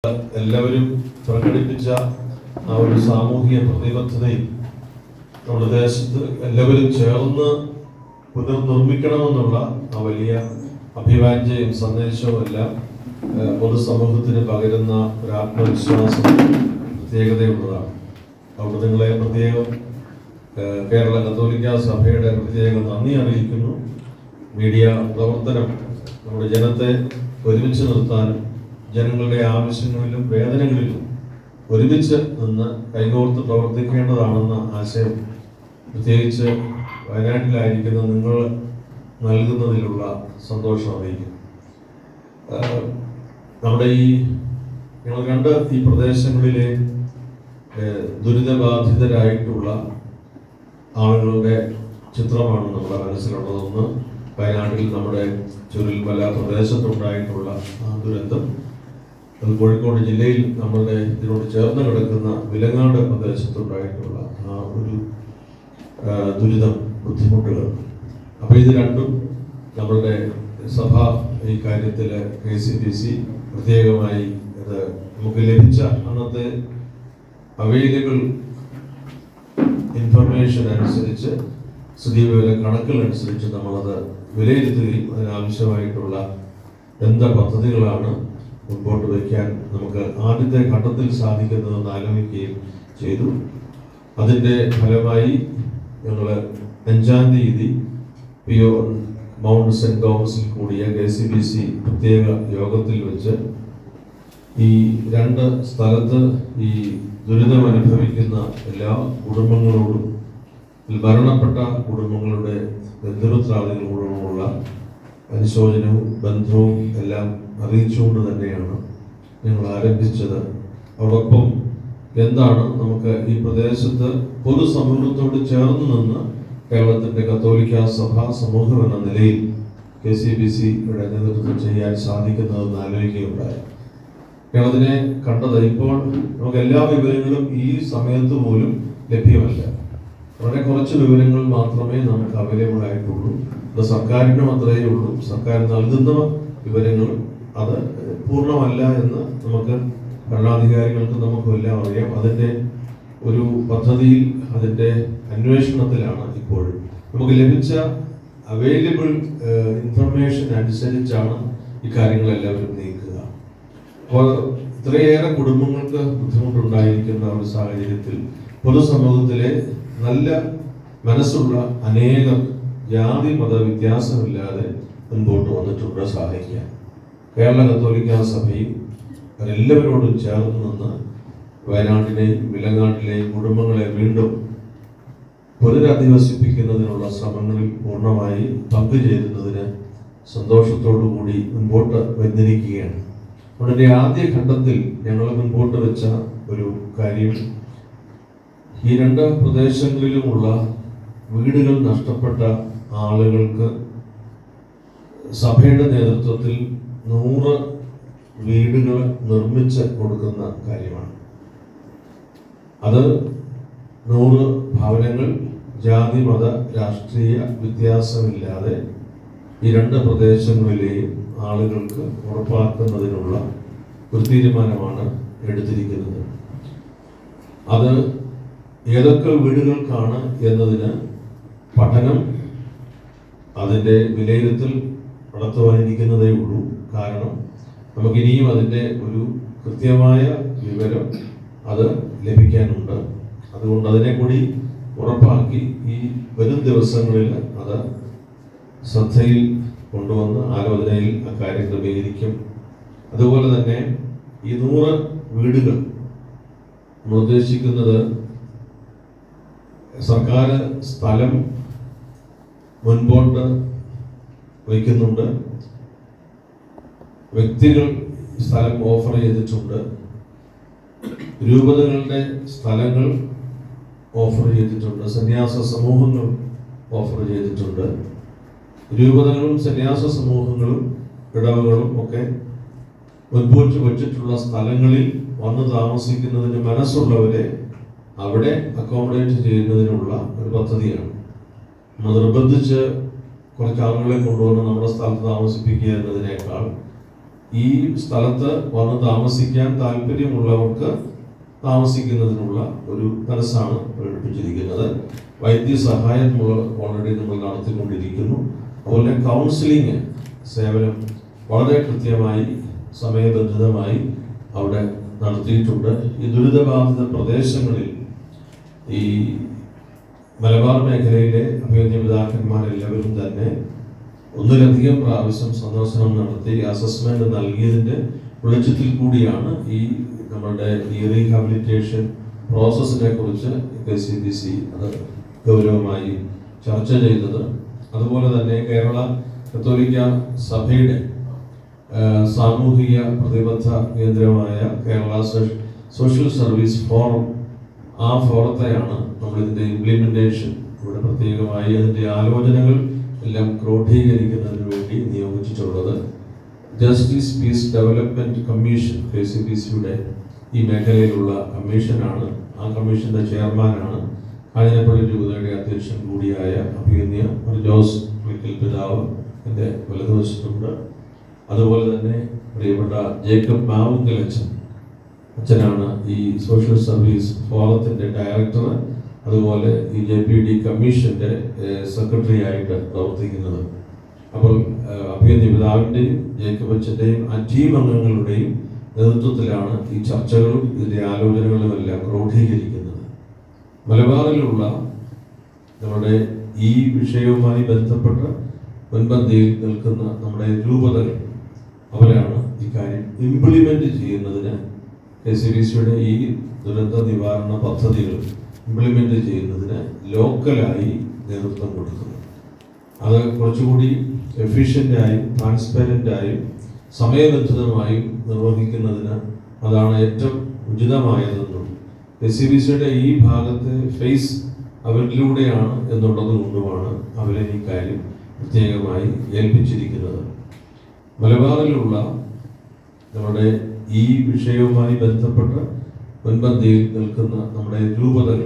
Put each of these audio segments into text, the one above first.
എല്ലാവരും പ്രകടിപ്പിച്ച ആ ഒരു സാമൂഹിക പ്രതിബദ്ധതയും നമ്മുടെ ദേശത്ത് എല്ലാവരും ചേർന്ന് പുനർനിർമ്മിക്കണമെന്നുള്ള ആ വലിയ അഭിവാഞ്ജയും സന്ദേശവും എല്ലാം ഏഹ്, പൊതുസമൂഹത്തിന് പകരുന്ന ഒരു ആത്മവിശ്വാസം പ്രത്യേകതയുള്ളതാണ് അവിടെ നിങ്ങളെ പ്രത്യേകം ഏഹ്, കേരള കത്തോലിക്ക സഭയുടെ പ്രത്യേകം നന്ദി അറിയിക്കുന്നു മീഡിയ പ്രവർത്തനം നമ്മുടെ ജനത്തെ ഒരുമിച്ച് നിർത്താനും ജനങ്ങളുടെ ആവശ്യങ്ങളിലും വേദനകളിലും ഒരുമിച്ച് നിന്ന് കൈകോർത്ത് പ്രവർത്തിക്കേണ്ടതാണെന്ന ആശയം പ്രത്യേകിച്ച് വയനാട്ടിലായിരിക്കുന്ന നിങ്ങൾ നൽകുന്നതിലുള്ള സന്തോഷം അറിയിക്കുന്നു ആഹ് നമ്മുടെ ഈ ഞങ്ങൾ കണ്ട ഈ പ്രദേശങ്ങളിലെ ഏഹ് ദുരിതബാധിതരായിട്ടുള്ള ആളുകളുടെ ചിത്രമാണ് നമ്മുടെ മനസ്സിലുള്ളത് ഒന്ന് വയനാട്ടിൽ നമ്മുടെ ചുരുൽമല പ്രദേശത്തുണ്ടായിട്ടുള്ള ആ ദുരന്തം അത് കോഴിക്കോട് ജില്ലയിൽ നമ്മുടെ ഇതിനോട് ചേർന്ന് കിടക്കുന്ന വിലങ്ങാട് പ്രദേശത്തുണ്ടായിട്ടുള്ള ആ ഒരു ആ, ദുരിതം ബുദ്ധിമുട്ടുകൾ അപ്പോൾ ഇത് രണ്ടും നമ്മളുടെ സഭ ഈ കാര്യത്തിൽ കെ സി ബി സി പ്രത്യേകമായി ഇത് നമുക്ക് ലഭിച്ച അന്നത്തെ അവൈലബിൾ ഇൻഫർമേഷൻ അനുസരിച്ച് സ്ഥിതിവിവര കണക്കുകൾ അനുസരിച്ച് നമ്മളത് വിലയിരുത്തുകയും അതിനാവശ്യമായിട്ടുള്ള എന്ത് പദ്ധതികളാണ് മുൻപോട്ട് വയ്ക്കാൻ നമുക്ക് ആദ്യത്തെ ഘട്ടത്തിൽ സാധിക്കുന്നതെന്ന് ആലോചിക്കുകയും ചെയ്തു അതിൻ്റെ ഫലമായി ഞങ്ങൾ അഞ്ചാം തീയതി പി ഒ മൗണ്ട് സെൻറ് തോമസിൽ കൂടിയ കെ സി ബി സി പ്രത്യേക യോഗത്തിൽ വെച്ച് ഈ രണ്ട് സ്ഥലത്ത് ഈ ദുരിതം അനുഭവിക്കുന്ന എല്ലാ കുടുംബങ്ങളോടും ഇതിൽ മരണപ്പെട്ട കുടുംബങ്ങളുടെ ബന്ധുമിത്രാദികളോടുമുള്ള അനുശോചനവും ബന്ധവും എല്ലാം അറിയിച്ചുകൊണ്ട് തന്നെയാണ് ഞങ്ങൾ ആരംഭിച്ചത് അതോടൊപ്പം എന്താണ് നമുക്ക് ഈ പ്രദേശത്ത് പൊതുസമൂഹത്തോട് ചേർന്ന് നിന്ന് കേരളത്തിന്റെ കത്തോലിക്ക സഭാ സമൂഹം എന്ന നിലയിൽ കെ സി ബി സിയുടെ നേതൃത്വം ചെയ്യാൻ സാധിക്കുന്നതെന്ന് ആലോചിക്കുകയുണ്ടായി ഞങ്ങളതിനെ കണ്ടത് ഇപ്പോൾ നമുക്ക് എല്ലാ വിവരങ്ങളും ഈ സമയത്ത് പോലും ലഭ്യമല്ല വളരെ കുറച്ച് വിവരങ്ങൾ മാത്രമേ നമുക്ക് അവൈലബിൾ ആയിട്ടുള്ളൂ അത് സർക്കാരിനും അത്രയേ ഉള്ളൂ സർക്കാർ നൽകുന്ന വിവരങ്ങൾ അത് പൂർണ്ണമല്ല എന്ന് നമുക്ക് ഭരണാധികാരികൾക്ക് നമുക്കും എല്ലാം അറിയാം അതിൻ്റെ ഒരു പദ്ധതിയിൽ അതിൻ്റെ അന്വേഷണത്തിലാണ് ഇപ്പോൾ നമുക്ക് ലഭിച്ച അവൈലബിൾ ഇൻഫർമേഷൻ അനുസരിച്ചാണ് ഈ കാര്യങ്ങളെല്ലാവരും നീക്കുക അപ്പോൾ ഇത്രയേറെ കുടുംബങ്ങൾക്ക് ബുദ്ധിമുട്ടുണ്ടായിരിക്കുന്ന ഒരു സാഹചര്യത്തിൽ പൊതുസമൂഹത്തിലെ നല്ല മനസ്സുള്ള അനേകം ജാതി മത വ്യത്യാസമില്ലാതെ മുൻപോട്ട് വന്നിട്ടുണ്ട് സഹായിക്കാൻ കേരള കത്തോലിക്ക സഭയും അവരെല്ലാവരോടും ചേർന്ന് നിന്ന് വയനാട്ടിലെയും വിലങ്ങാട്ടിലെയും കുടുംബങ്ങളെ വീണ്ടും പുനരധിവസിപ്പിക്കുന്നതിനുള്ള ശ്രമങ്ങളിൽ പൂർണ്ണമായി പങ്കുചേരുന്നതിന് സന്തോഷത്തോടു കൂടി മുൻപോട്ട് വന്നിരിക്കുകയാണ് ഉടനെ ആദ്യ ഘട്ടത്തിൽ ഞങ്ങൾ മുൻപോട്ട് വെച്ച ഒരു കാര്യം ഈ രണ്ട് പ്രദേശങ്ങളിലുമുള്ള വീടുകൾ നഷ്ടപ്പെട്ട ആളുകൾക്ക് സഭയുടെ നേതൃത്വത്തിൽ നൂറ് വീടുകൾ നിർമ്മിച്ച് കൊടുക്കുന്ന കാര്യമാണ് അത് നൂറ് ഭവനങ്ങൾ ജാതി മത രാഷ്ട്രീയ വ്യത്യാസമില്ലാതെ ഈ രണ്ട് പ്രദേശങ്ങളിലെയും ആളുകൾക്ക് ഉറപ്പാക്കുന്നതിനുള്ള ഒരു തീരുമാനമാണ് എടുത്തിരിക്കുന്നത് അത് ഏതൊക്കെ വീടുകൾക്കാണ് എന്നതിന് പഠനം അതിൻ്റെ വിലയിരുത്തൽ നടത്തുവാനിരിക്കുന്നതേ ഉള്ളൂ കാരണം നമുക്കിനിയും അതിൻ്റെ ഒരു കൃത്യമായ വിവരം അത് ലഭിക്കാനുണ്ട് അതുകൊണ്ട് അതിനെ കൂടി ഉറപ്പാക്കി ഈ വരും ദിവസങ്ങളിൽ അത് ശ്രദ്ധയിൽ കൊണ്ടുവന്ന് ആലോചനയിൽ അക്കാര്യം ക്രമീകരിക്കും അതുപോലെ തന്നെ ഈ നൂറ് വീടുകൾ നമ്മൾ ഉദ്ദേശിക്കുന്നത് സർക്കാർ സ്ഥലം മുൻപോട്ട് വയ്ക്കുന്നുണ്ട് വ്യക്തികൾ സ്ഥലം ഓഫർ ചെയ്തിട്ടുണ്ട് രൂപതകളുടെ സ്ഥലങ്ങൾ ഓഫർ ചെയ്തിട്ടുണ്ട് സന്യാസ സമൂഹങ്ങൾ ഓഫർ ചെയ്തിട്ടുണ്ട് രൂപതകളും സന്യാസ സമൂഹങ്ങളും ഇടവകളും ഒക്കെ മുൻപോട്ട് വെച്ചിട്ടുള്ള സ്ഥലങ്ങളിൽ വന്ന് താമസിക്കുന്നതിന് മനസ്സുള്ളവരെ അവിടെ അക്കോമഡേറ്റ് ചെയ്യുന്നതിനുള്ള ഒരു പദ്ധതിയാണ് നമ്മൾ നിർബന്ധിച്ച് കുറച്ച് ആളുകളെ കൊണ്ടുവന്ന് നമ്മുടെ സ്ഥലത്ത് താമസിപ്പിക്കുക എന്നതിനേക്കാൾ ഈ സ്ഥലത്ത് വന്ന് താമസിക്കാൻ താല്പര്യമുള്ളവർക്ക് താമസിക്കുന്നതിനുള്ള ഒരു മനസ്സാണ് പ്രകടിപ്പിച്ചിരിക്കുന്നത് വൈദ്യസഹായം ഓൾറെഡി നമ്മൾ നടത്തിക്കൊണ്ടിരിക്കുന്നു അതുപോലെ കൗൺസിലിംഗ് സേവനം വളരെ കൃത്യമായി സമയബന്ധിതമായി അവിടെ നടത്തിയിട്ടുണ്ട് ഈ ദുരിതബാധിത പ്രദേശങ്ങളിൽ ഈ മലബാർ മേഖലയിലെ അഭിവന്യ പിതാക്കന്മാരെല്ലാവരും തന്നെ ഒന്നിലധികം പ്രാവശ്യം സന്ദർശനം നടത്തി അസസ്മെന്റ് നൽകിയതിന്റെ വെളിച്ചത്തിൽ കൂടിയാണ് ഈ നമ്മുടെ ഈ റീഹാബിലിറ്റേഷൻ പ്രോസസ്സിനെ കുറിച്ച് കെ സി ബി സി അത് ഗൗരവമായി ചർച്ച ചെയ്തത് അതുപോലെ തന്നെ കേരള കത്തോലിക്ക സഭയുടെ ആ, സാമൂഹിക പ്രതിബദ്ധ കേന്ദ്രമായ Kerala social- social service forum ആ ഫോറത്തെയാണ് നമ്മൾ ഇതിന്റെ ഇംപ്ലിമെന്റേഷൻ ഇവിടെ പ്രത്യേകമായി അതിന്റെ ആലോചനകൾ എല്ലാം ക്രോഡീകരിക്കുന്നതിന് വേണ്ടി നിയോഗിച്ചിട്ടുള്ളത് justice peace development commission K C B സിയുടെ ഈ മേഖലയിലുള്ള കമ്മീഷനാണ് ആ കമ്മീഷന്റെ ചെയർമാനാണ് കാഞ്ഞിരപ്പള്ളി രൂപതയുടെ അധ്യക്ഷൻ കൂടിയായ അഭിയന്യ ജോസ് വിക്കൽ പിതാവ് എൻ്റെ വലതുവശത്തുണ്ട് അതുപോലെ തന്നെ പ്രിയപ്പെട്ട ജേക്കബ് മാവുങ്കലച്ചൻ അച്ഛനാണ് ഈ സോഷ്യൽ സർവീസ് ഫോറത്തിന്റെ ഡയറക്ടർ അതുപോലെ ഈ ജെ പി ഡി കമ്മീഷന്റെ സെക്രട്ടറി ആയിട്ട് പ്രവർത്തിക്കുന്നത് അപ്പോൾ ഏഹ്, അഭിയന്യ പിതാവിന്റെയും ജേക്കബ് അച്ഛന്റെയും ആ ടീം അംഗങ്ങളുടെയും നേതൃത്വത്തിലാണ് ഈ ചർച്ചകളും ഇതിന്റെ ആലോചനകളും എല്ലാം ക്രോഡീകരിക്കുന്നത് മലബാറിലുള്ള നമ്മുടെ ഈ വിഷയവുമായി ബന്ധപ്പെട്ട് മുൻപന്തിയിൽ നിൽക്കുന്ന നമ്മുടെ രൂപതകൾ അവരാണ് ഈ കാര്യം ഇംപ്ലിമെന്റ് ചെയ്യുന്നതിന് കെ സി ബി സിയുടെ ഈ ദുരന്ത നിവാരണ പദ്ധതികൾ ഇംപ്ലിമെന്റ് ചെയ്യുന്നതിന് ലോക്കലായി നേതൃത്വം കൊടുക്കുന്നത് അത് കുറച്ചുകൂടി എഫിഷ്യൻ്റായും ട്രാൻസ്പെറൻ്റായും സമയബന്ധിതമായും നിർവഹിക്കുന്നതിന് അതാണ് ഏറ്റവും ഉചിതമായതെന്നും എസ് സി ബി സിയുടെ ഈ ഭാഗത്തെ ഫേസ് അവരിലൂടെയാണ് എന്നുള്ളത് കൊണ്ടുമാണ് അവരെ ഈ കാര്യം പ്രത്യേകമായി ഏൽപ്പിച്ചിരിക്കുന്നത് മലബാറിലുള്ള നമ്മുടെ ഈ വിഷയവുമായി ബന്ധപ്പെട്ട് മുൻപന്തിയിൽ നിൽക്കുന്ന നമ്മുടെ രൂപതകൾ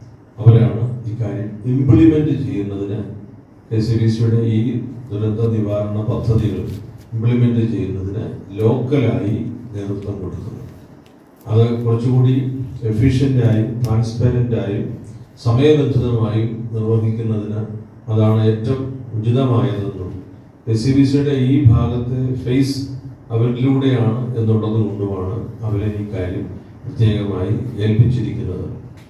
അവരാണ് ഈ കാര്യം ഇംപ്ലിമെന്റ് ചെയ്യുന്നതിന് കെ സി ബി സിയുടെ ഈ ദുരന്ത നിവാരണ പദ്ധതികൾ ഇംപ്ലിമെന്റ് ചെയ്യുന്നതിന് ലോക്കലായി നേതൃത്വം കൊടുക്കുന്നത് അത് കുറച്ചുകൂടി എഫിഷ്യൻ്റായും ട്രാൻസ്പെറൻ്റായും സമയബന്ധിതമായും നിർവഹിക്കുന്നതിന് അതാണ് ഏറ്റവും ഉചിതമായതെന്നും എസ് സി ബി സിയുടെ ഈ ഭാഗത്തെ ഫേസ് അവരിലൂടെയാണ് എന്നുള്ളത് കൊണ്ടുമാണ് അവരെ ഈ കാര്യം പ്രത്യേകമായി ഏൽപ്പിച്ചിരിക്കുന്നത്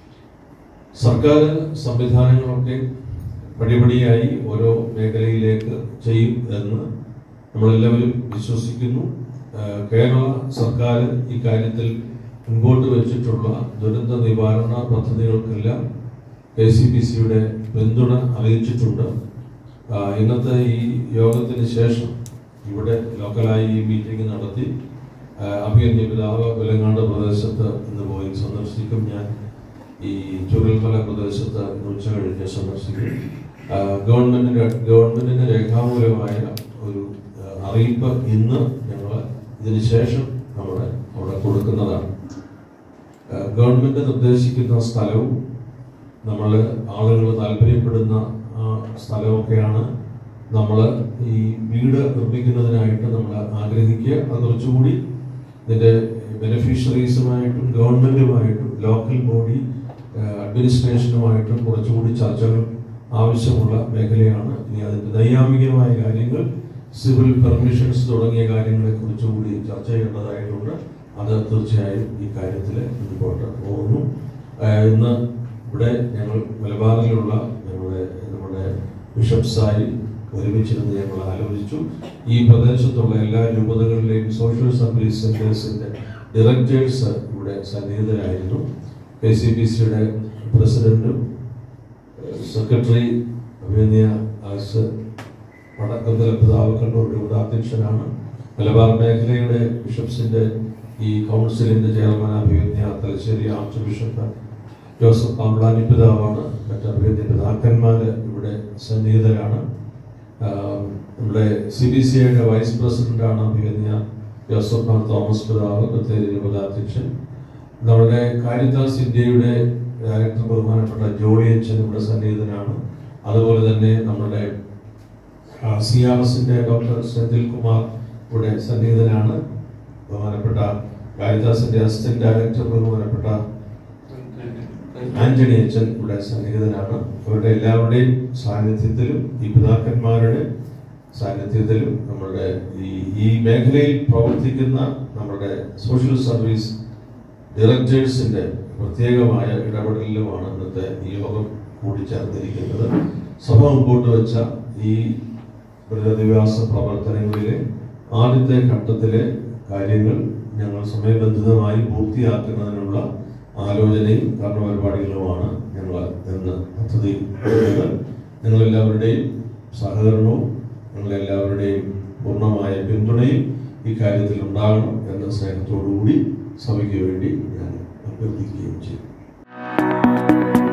സർക്കാർ സംവിധാനങ്ങളൊക്കെ പടിപടിയായി ഓരോ മേഖലയിലേക്ക് ചെയ്യും എന്ന് നമ്മളെല്ലാവരും വിശ്വസിക്കുന്നു ആ, കേരള സർക്കാർ ഈ കാര്യത്തിൽ മുൻപോട്ട് വെച്ചിട്ടുള്ള ദുരന്ത നിവാരണ പദ്ധതികൾക്കെല്ലാം കെ സി ബി സിയുടെ പിന്തുണ അറിയിച്ചിട്ടുണ്ട് ആ, ഇന്നത്തെ ഈ യോഗത്തിന് ശേഷം ഇവിടെ ലോക്കലായി ഈ മീറ്റിംഗ് നടത്തി ആ, അഭിയന്യ പിതാവ് വെലങ്ങാട് പ്രദേശത്ത് ഇന്ന് പോയി സന്ദർശിക്കും ഞാൻ ഈ ചുരൽമല പ്രദേശത്ത് ഇന്ന് ഉച്ച കഴിഞ്ഞ് സന്ദർശിക്കും ആ, ഗവൺമെന്റിന് ഗവൺമെന്റിന് രേഖാമൂലമായ ഒരു ആ, അറിയിപ്പ് ഇന്ന് ഞങ്ങൾ ഇതിന് ശേഷം നമ്മുടെ അവിടെ കൊടുക്കുന്നതാണ് ആ, ഗവൺമെന്റ് നിർദ്ദേശിക്കുന്ന സ്ഥലവും നമ്മൾ ആളുകൾ താല്പര്യപ്പെടുന്ന ആ സ്ഥലമൊക്കെയാണ് നമ്മൾ ഈ വീട് നിർമ്മിക്കുന്നതിനായിട്ട് നമ്മൾ ആഗ്രഹിക്കുക അത് കുറച്ചുകൂടി ഇതിന്റെ ബെനിഫിഷ്യറീസുമായിട്ടും ഗവൺമെന്റുമായിട്ടും ലോക്കൽ ബോഡി അഡ്മിനിസ്ട്രേഷനുമായിട്ടും കുറച്ചുകൂടി ചർച്ചകൾ ആവശ്യമുള്ള മേഖലയാണ് ഇനി അതിന്റെ നൈയാമികമായ കാര്യങ്ങൾ സിവിൽ പെർമിഷൻസ് തുടങ്ങിയ കാര്യങ്ങളെ കുറിച്ചുകൂടി ചർച്ച ചെയ്യേണ്ടതായിട്ടുണ്ട് അത് തീർച്ചയായും ഈ കാര്യത്തിൽ മുൻപോട്ട് പോകുന്നു ആഹ് ഇന്ന് ഇവിടെ ഞങ്ങൾ മലബാറിലുള്ള ഞങ്ങളുടെ നമ്മുടെ ബിഷപ്സായി ഒരുമിച്ചിരുന്ന് ഞങ്ങൾ ആലോചിച്ചു ഈ പ്രദേശത്തുള്ള എല്ലാ രൂപതകളിലെയും സോഷ്യൽ സർവീസ് സെന്റേഴ്സിന്റെ ഡയറക്ടേഴ്സ് ഇവിടെ സന്നിഹിതരായിരുന്നു കെ സി ബി സിയുടെ പ്രസിഡന്റും സെക്രട്ടറി അഭിനയ ആസ് വടക്കന്തല പിതാവ് കണ്ണൂർ രൂപത അധ്യക്ഷനാണ് മലബാർ മേഖലയുടെ ബിഷപ്സിന്റെ ഈ കൗൺസിലിന്റെ ചെയർമാൻ അഭിവന്യ Thalassery archbishop Joseph Pamplany പിതാവാണ് മറ്റ് അഭിവന്യ പിതാക്കന്മാര് ഇവിടെ സന്നിഹിതരാണ് ആഹ് നമ്മുടെ സി ബി സി ഐയുടെ വൈസ് പ്രസിഡന്റാണ് അഭിവന്യ ജോസഫ് മാർ തോമസ് പിതാവ് ബത്തേരി രൂപത അധ്യക്ഷൻ നമ്മുടെ കാരിത്താസ് ഇന്ത്യയുടെ ഡയറക്ടർ ബഹുമാനപ്പെട്ട ജോളി അച്ഛൻ ഇവിടെ സന്നിഹിതനാണ് അതുപോലെ തന്നെ നമ്മുടെ സി ആർ എസിന്റെ ഡോക്ടർ സെന്തിൽ കുമാർ ഇവിടെ സന്നിഹിതനാണ് ബഹുമാനപ്പെട്ട കാരിദാസിന്റെ അസിസ്റ്റന്റ് ഡയറക്ടർ ബഹുമാനപ്പെട്ട ആന്റണി അച്ഛൻ ഇവിടെ സന്നിഹിതനാണ് അവരുടെ എല്ലാവരുടെയും സാന്നിധ്യത്തിലും ഈ പിതാക്കന്മാരുടെ സാന്നിധ്യത്തിലും നമ്മുടെ ഈ ഈ മേഖലയിൽ പ്രവർത്തിക്കുന്ന നമ്മുടെ സോഷ്യൽ സർവീസ് ഡയറക്ടേഴ്സിന്റെ പ്രത്യേകമായ ഇടപെടലിലുമാണ് ഇന്നത്തെ ഈ യോഗം കൂടിച്ചേർന്നിരിക്കുന്നത് സഭ മുമ്പോട്ട് വെച്ച ഈ പുനരധിവാസ പ്രവർത്തനങ്ങളിലെ ആദ്യത്തെ ഘട്ടത്തിലെ കാര്യങ്ങൾ ഞങ്ങൾ സമയബന്ധിതമായി പൂർത്തിയാക്കുന്നതിനുള്ള ആലോചനയും കർമ്മപരിപാടികളുമാണ് ഞങ്ങൾ ഇന്ന് പദ്ധതി നിങ്ങളെല്ലാവരുടെയും സഹകരണവും നിങ്ങളെല്ലാവരുടെയും പൂർണ്ണമായ പിന്തുണയും ഈ കാര്യത്തിൽ ഉണ്ടാകണം എന്ന സ്നേഹത്തോടുകൂടി സഭയ്ക്ക് വേണ്ടി ഞാൻ അഭ്യർത്ഥിക്കുകയും ചെയ്യും